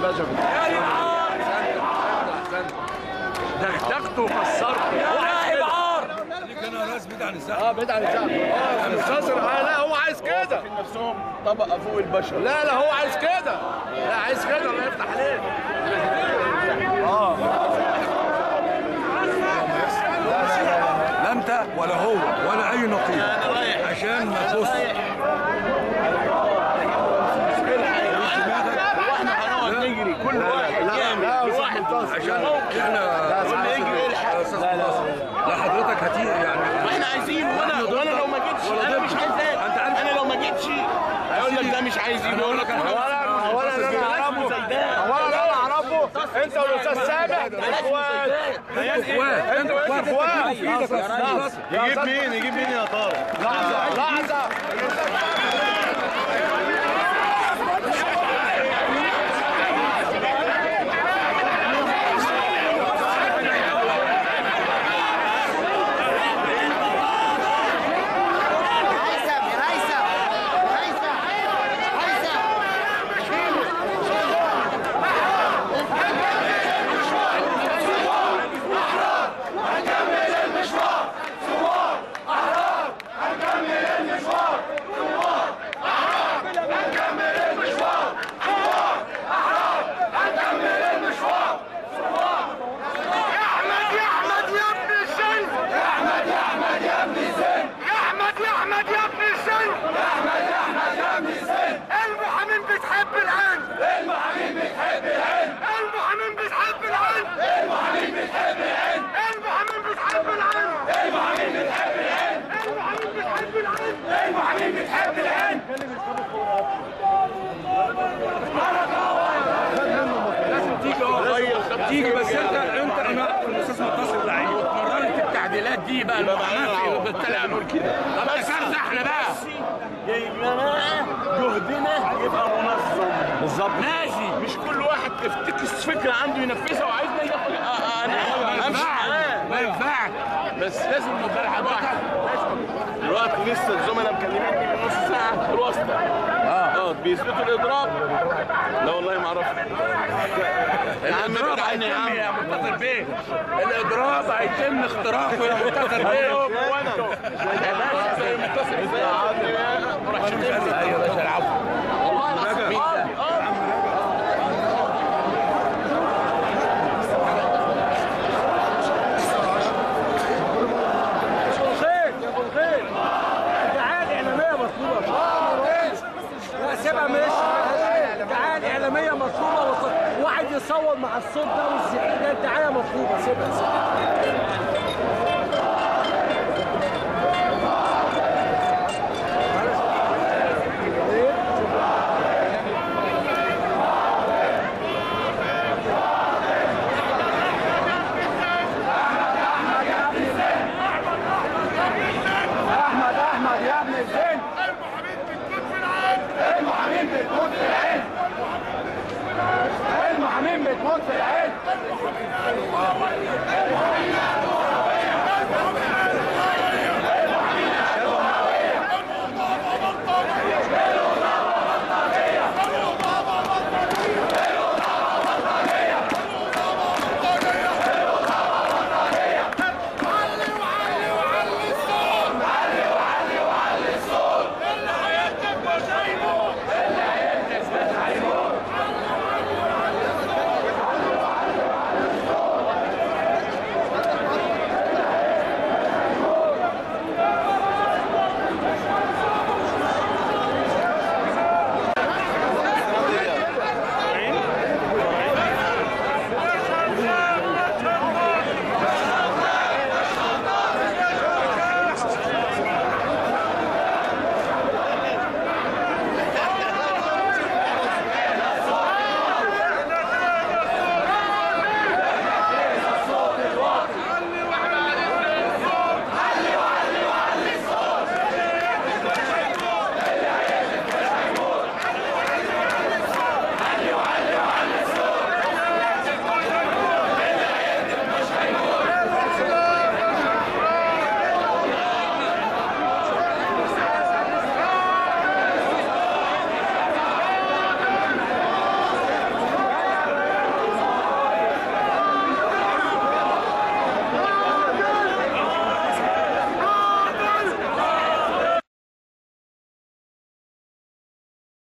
باشا دغدغته وكسرته هو عايز كده دي كان راس بيت عن الساعه اه بعيد عن الشعب اه مستنصر اه لا هو عايز كده نفسهم طبقه فوق البشر لا لا هو عايز كده لا عايز كده الله يفتح عليك لا انت ولا هو ولا اي نقيب عشان ما تبص واحنا هنقعد نجري كل واحد يعمل لا كل أستاذ واحد منتصر. عشان احنا واللي يجري يلحق يا استاذ منتصر لا حضرتك هتيجي يعني واحنا عايزين وانا وانا لو ما جيتش انا مش عايزك أنت عارف- انا لو ما جيتش هيقول لك ده مش عايز يجي يقول لك اولا اولا اللي انا اعرفه اولا اللي انا اعرفه انت والاستاذ سامح اخوات اخوات انت اخوات اخوات يجيب مين يجيب مين يا طارق لحظه لحظه هيثم هيثم هيثم هيثم احمد يا احمد يا ابن السن يا احمد يا احمد يا ابن السن يا احمد يا احمد يا ابن السن يا احمد يا احمد يا ابن السن المحامين بتحب العين المحامين بتحب العين المحامين بتحب العين المحامين بتحب العين المحامين بتحب العين المحامين بتحب العين المحامين بتحب العين المحامين بتحب العين لازم تيجي اه تيجي بس انت انت انا الاستاذ منتصر لعيب اتمرنت التعديلات دي بقى المحاماه بالطلع نور كده طب كارثه احنا بقى يا جماعه جهدنا يبقى منظم بالظبط ماشي مش كل واحد تفتكس فكره عنده ينفذها وعايزنا ياخد آه، آه، انا امشي معاه ما ينفعش بس لازم نبقى على واحد دلوقتي لسه الزملاء مكلميني من نص ساعه الواسطه اه اه بيثبتوا الاضراب لا والله ما اعرف يا عم الاضراب ابعد عني يا هيتم عم يا منتصر بيه الاضراب هيتم اختراقه يا منتصر بيه وانا يا باشا زي متصل روح شوف ايوه يا باشا العفو والله العظيم اه اه دعاية إعلامية مطلوبة لا سيبها مش دعاية إعلامية مطلوبة وص- واحد يصور مع الصوت ده والزعيق ده الدعاية مطلوبة سيبها سيبها